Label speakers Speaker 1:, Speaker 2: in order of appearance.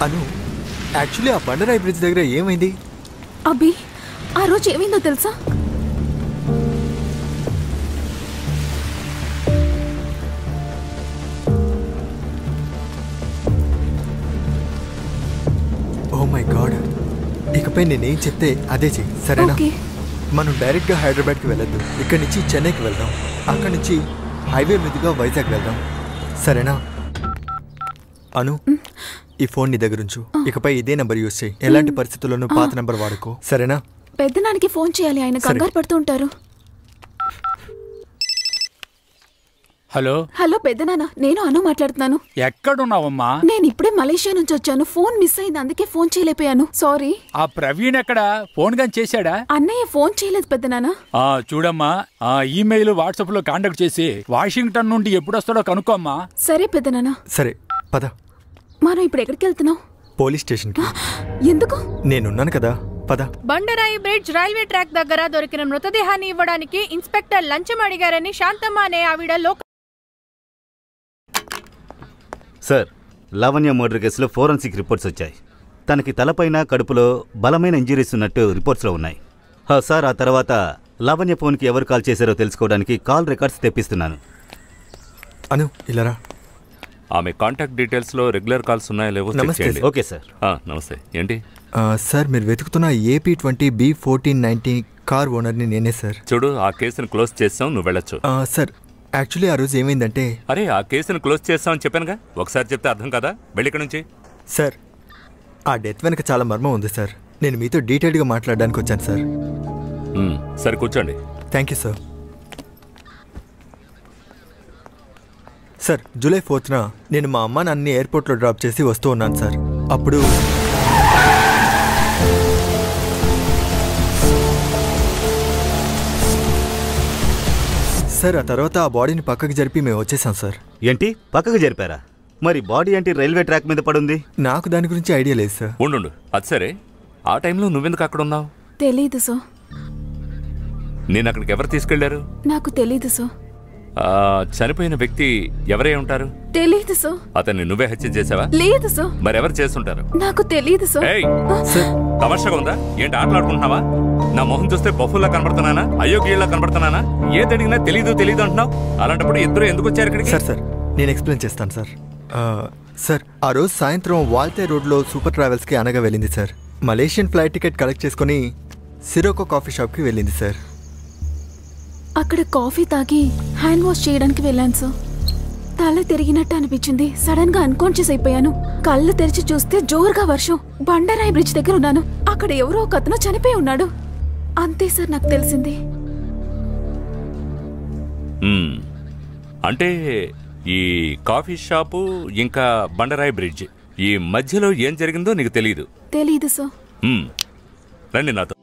Speaker 1: అను actually ఆ బండరాయి bridge దగ్గర ఏమైంది
Speaker 2: అబ్బి ఆ రోజు ఏమైందో తెలుసా
Speaker 1: ఓ మై గాడ్ ఇకపై నేనేం చెప్తే అదే చెయ్యి సరేనా
Speaker 2: ఓకే
Speaker 1: మనం డైరెక్ట్గా హైదరాబాద్కి వెళ్ళొద్దు ఇక్కడి నుంచి చెన్నైకి వెళ్దాం అక్కడి నుంచి హైవే మీదుగా వైజాగ్ వెళ్దాం సరేనా అను ఈ ఫోన్ నీ దగ్గర ఉంచు ఇకపై ఇదే నెంబర్ యూస్ చేయి ఎలాంటి పరిస్థితుల్లోనూ పాత నెంబర్ వాడుకో సరేనా
Speaker 2: పెద్దనానికి ఫోన్ చేయాలి ఆయన
Speaker 1: సరే.
Speaker 2: కంగారు పడుతూ ఉంటారు
Speaker 3: హలో
Speaker 2: హలో పెద్దనాన్న నేను అను మాట్లాడుతున్నాను
Speaker 3: ఎక్కడున్నావమ్మా
Speaker 2: నేను ఇప్పుడే మలేషియా నుంచి వచ్చాను ఫోన్ మిస్ అయింది అందుకే ఫోన్ చేయలేకపోయాను సారీ
Speaker 3: ఆ ప్రవీణ్ ఎక్కడ ఫోన్ గాని చేశాడా
Speaker 2: అన్నయ్య ఫోన్ చేయలేదు పెద్దనాన్న
Speaker 3: ఆ చూడమ్మా ఆ ఈమెయిల్ వాట్సాప్ లో కాంటాక్ట్ చేసి వాషింగ్టన్ నుండి ఎప్పుడు వస్తాడో కనుక్కోమ్మా
Speaker 2: సరే పెద్దనాన్న
Speaker 1: సరే పద
Speaker 2: మనం ఇప్పుడు ఎక్కడికి వెళ్తున్నాం
Speaker 1: పోలీస్ స్టేషన్కి
Speaker 2: ఎందుకు
Speaker 1: నేనున్నాను కదా పద
Speaker 4: బండరాయి బ్రిడ్జ్ రైల్వే ట్రాక్ దగ్గర దొరికిన మృతదేహాన్ని ఇవ్వడానికి ఇన్స్పెక్టర్ లంచం అడిగారని శాంతమ్మ అనే ఆవిడ లోక
Speaker 5: సార్ లావణ్య మర్డర్ కేసులో ఫోరెన్సిక్ రిపోర్ట్స్ వచ్చాయి తనకి తలపైన కడుపులో బలమైన ఇంజరీస్ ఉన్నట్టు రిపోర్ట్స్లో ఉన్నాయి హా, సార్ ఆ తర్వాత లావణ్య ఫోన్కి ఎవరు కాల్ చేశారో తెలుసుకోవడానికి కాల్ రికార్డ్స్ తెప్పిస్తున్నాను
Speaker 1: అను ఇలారా
Speaker 6: ఆమె కాంటాక్ట్ డీటెయిల్స్ లో రెగ్యులర్ కాల్స్ ఉన్నాయో లేవో చెక్
Speaker 1: నమస్తే
Speaker 6: చేయండి
Speaker 5: ఓకే సార్
Speaker 6: ఆ, నమస్తే ఏంటి
Speaker 1: ఆ, సార్ మీరు వెతుకుతున్న AP twenty B fourteen ninety car ఓనర్ని నేనే సార్
Speaker 6: చూడు ఆ కేసును క్లోజ్ చేసాం నువ్వు వెళ్ళొచ్చు
Speaker 1: ఆ, సార్ యాక్చువల్లీ ఆ రోజు ఏమైందంటే
Speaker 6: అరే ఆ కేసును క్లోజ్ చేస్తామని చెప్పానుగా ఒకసారి చెప్తే అర్థం కదా వెళ్ళి ఇక్కడ నుంచి
Speaker 1: సార్ ఆ డెత్ వెనక చాలా మర్మం ఉంది సార్ నేను మీతో డీటెయిల్డ్గా మాట్లాడడానికి వచ్చాను సార్
Speaker 6: మ్, సరే కూర్చోండి
Speaker 1: thank you sir sir July ఫోర్త్న నేను మా అమ్మ నాన్నని ఎయిర్పోర్ట్లో డ్రాప్ చేసి వస్తూ ఉన్నాను సార్ అప్పుడు సార్ ఆ తర్వాత ఆ బాడీని పక్కకి జరిపి మేము వచ్చేసాం సార్
Speaker 5: ఏంటి పక్కకు జరిపారా మరి బాడీ ఏంటి రైల్వే ట్రాక్ మీద పడుంది
Speaker 1: నాకు దాని గురించి ఐడియా లేదు సార్
Speaker 6: ఉండు అది సరే ఆ టైంలో నువ్వెందుకు అక్కడ ఉన్నావు
Speaker 2: తెలీదు సో
Speaker 6: నేను అక్కడికి ఎవరు తీసుకెళ్లారు
Speaker 2: నాకు తెలీదు సో
Speaker 6: ఆ, చనిపోయిన వ్యక్తి ఎవరై ఉంటారు
Speaker 2: తెలీదు సో
Speaker 6: అతన్ని నువ్వే హత్య చేసావా
Speaker 2: లేదు సో
Speaker 6: మరెవరు చేస్తుంటారు
Speaker 2: నాకు తెలీదు సో
Speaker 6: ఏయ్
Speaker 1: సార్
Speaker 6: తమాషాగా ఉందా ఏంటి ఆటలాడుకుంటున్నావా నా మొహం చూస్తే బఫుల్లా కనబడుతున్నానా అయోగ్యుల్లా కనబడుతున్నానా ఏది అడిగినా తెలీదు తెలీదు అంటున్నావు అలాంటప్పుడు ఇద్దరు ఎందుకు వచ్చారు ఇక్కడికి
Speaker 1: సార్ సార్ నేను ఎక్స్ప్లెయిన్ చేస్తాను సార్ ఆ, సార్ ఆ రోజు సాయంత్రం వాల్తే రోడ్లో సూపర్ ట్రావెల్స్కి అనగా వెళ్ళింది sir Malaysian flight ticket collect చేసుకొని సిరోకో కాఫీ షాప్కి వెళ్ళింది సార్
Speaker 2: అక్కడ కాఫీ తాగి హ్యాండ్ వాష్ చేయడానికి వెళ్ళాను సో తల తిరిగినట్టు అనిపించింది సడన్ గా అన్కాన్షియస్ అయిపోయాను కళ్ళు తెరిచి చూస్తే జోరుగా వర్షం బండరాయి బ్రిడ్జ్ దగ్గర ఉన్నాను అక్కడ ఎవరో ఒక అతను చనిపోయి ఉన్నాడు అంతే సార్ నాకు తెలిసింది
Speaker 6: మ్మ్. అంటే ఈ కాఫీ షాపు ఇంకా బండరాయి బ్రిడ్జ్ ఈ మధ్యలో ఏం జరిగిందో నీకు తెలియదు
Speaker 2: తెలీదు సో
Speaker 6: మ్మ్. రండి నాతో